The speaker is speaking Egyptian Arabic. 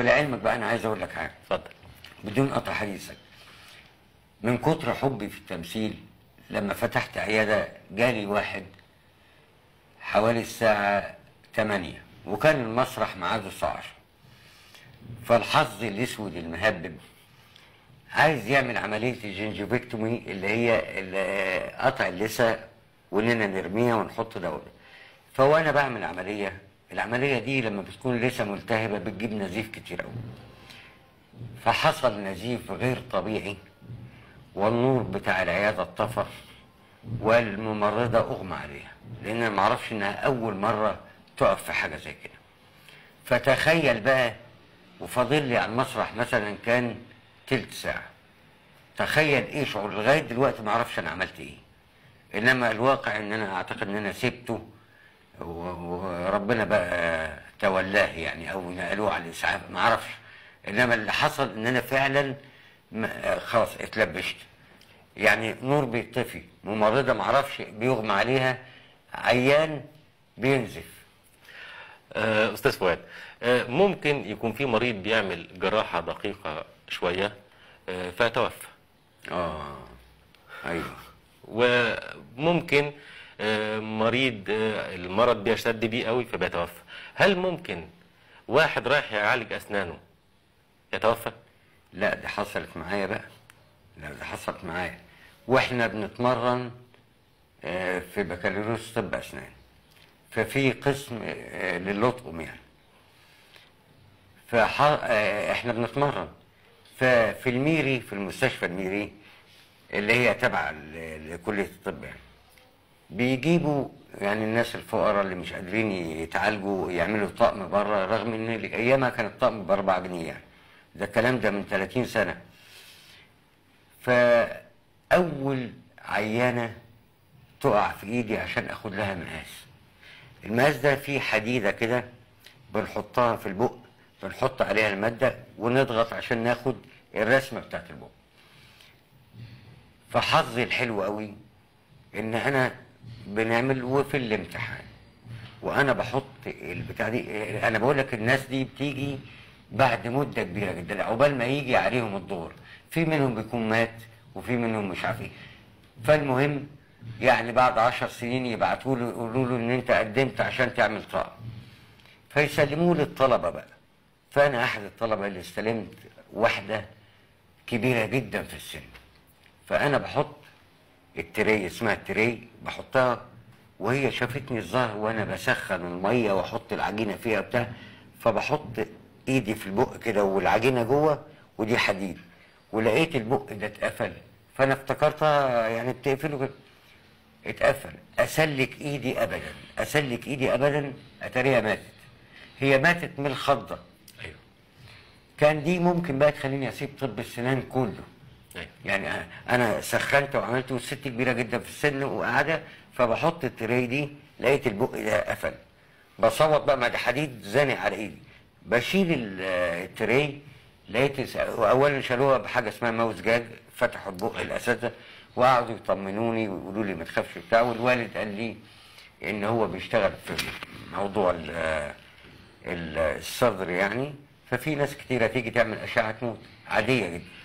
ولعلمك بقى انا عايز اقول لك حاجه اتفضل بدون قطع حديثك من كتر حبي في التمثيل لما فتحت عياده جالي واحد حوالي الساعه 8 وكان المسرح ميعاده الساعه 10 فالحظ الاسود المهبب عايز يعمل عمليه الجنجوفيكتومي اللي هي ال- قطع اللثه واننا نرميها ونحط دواء فوانا بعمل عمليه العمليه دي لما بتكون لسه ملتهبه بتجيب نزيف كتير قوي فحصل نزيف غير طبيعي والنور بتاع العياده اتطفى والممرضه اغمى عليها لان انا ما اعرفش انها اول مره تقف في حاجه زي كده فتخيل بقى وفاضل لي على المسرح مثلا كان تلت ساعه تخيل ايه شعور لغايه دلوقتي ما اعرفش انا عملت ايه انما الواقع ان انا اعتقد ان انا سبته و- وربنا بقى تولاه يعني او نقلوه على الاسعاف ما اعرفش انما اللي حصل ان انا فعلا ما- خلاص اتلبشت يعني نور بيطفي ممرضه ما اعرفش بيغمى عليها عيان بينزف آه، استاذ فؤاد آه، ممكن يكون في مريض بيعمل جراحه دقيقه شويه آه، فيتوفى اه ايوه وممكن آه، مريض آه، المرض بيشتد بيه قوي فبيتوفى هل ممكن واحد رايح يعالج اسنانه يتوفى لا دي حصلت معايا بقى لا دي حصلت معايا واحنا بنتمرن آه، في بكالوريوس طب اسنان ففي قسم آه، للطقم يعني فح... آه، احنا بنتمرن ففي الميري في المستشفى الميري اللي هي تبع ل- لكليه الطب يعني بيجيبوا يعني الناس الفقراء اللي مش قادرين يتعالجوا يعملوا طقم بره رغم ان ايامها كان الطقم ب 4 جنيه يعني ده الكلام ده من 30 سنه فاول عيانه تقع في ايدي عشان اخد لها مقاس المقاس ده فيه حديده كده بنحطها في البق بنحط عليها الماده ونضغط عشان ناخد الرسمه بتاعت البق فحظي الحلو قوي ان انا بنعمل وفي الامتحان وانا بحط البتاع دي انا بقول لك الناس دي بتيجي بعد مده كبيره جدا عقبال ما يجي عليهم الدور في منهم بيكون مات وفي منهم مش عارف ايه فالمهم يعني بعد عشر سنين يبعتوا له يقولوا له ان انت قدمت عشان تعمل طاقه فيسلموه للطلبه بقى فانا احد الطلبه اللي استلمت واحده كبيره جدا في السن فانا بحط التري اسمها التري بحطها وهي شافتني الظهر وانا بسخن الميه واحط العجينه فيها بتاع فبحط ايدي في البق كده والعجينه جوه ودي حديد ولقيت البق ده اتقفل فانا افتكرتها يعني بتقفله كده اتقفل اسلك ايدي ابدا اسلك ايدي ابدا اتاريها ماتت هي ماتت من الخضه ايوه كان دي ممكن بقى تخليني اسيب طب السنان كله ايوه يعني انا سخنت وعملت والست كبيره جدا في السن وقاعده فبحط التري دي لقيت البق ده قفل بصوت بقى ما ده حديد زانق على ايدي بشيل ال- التري لقيت الس- اولا شالوها بحاجه اسمها ماوس جاج فتحوا البق الاساتذه وقعدوا يطمنوني ويقولوا لي ما تخافش بتاع والوالد قال لي ان هو بيشتغل في موضوع ال- ال- الصدر يعني ففي ناس كتيره تيجي تعمل اشعه موت عاديه جدا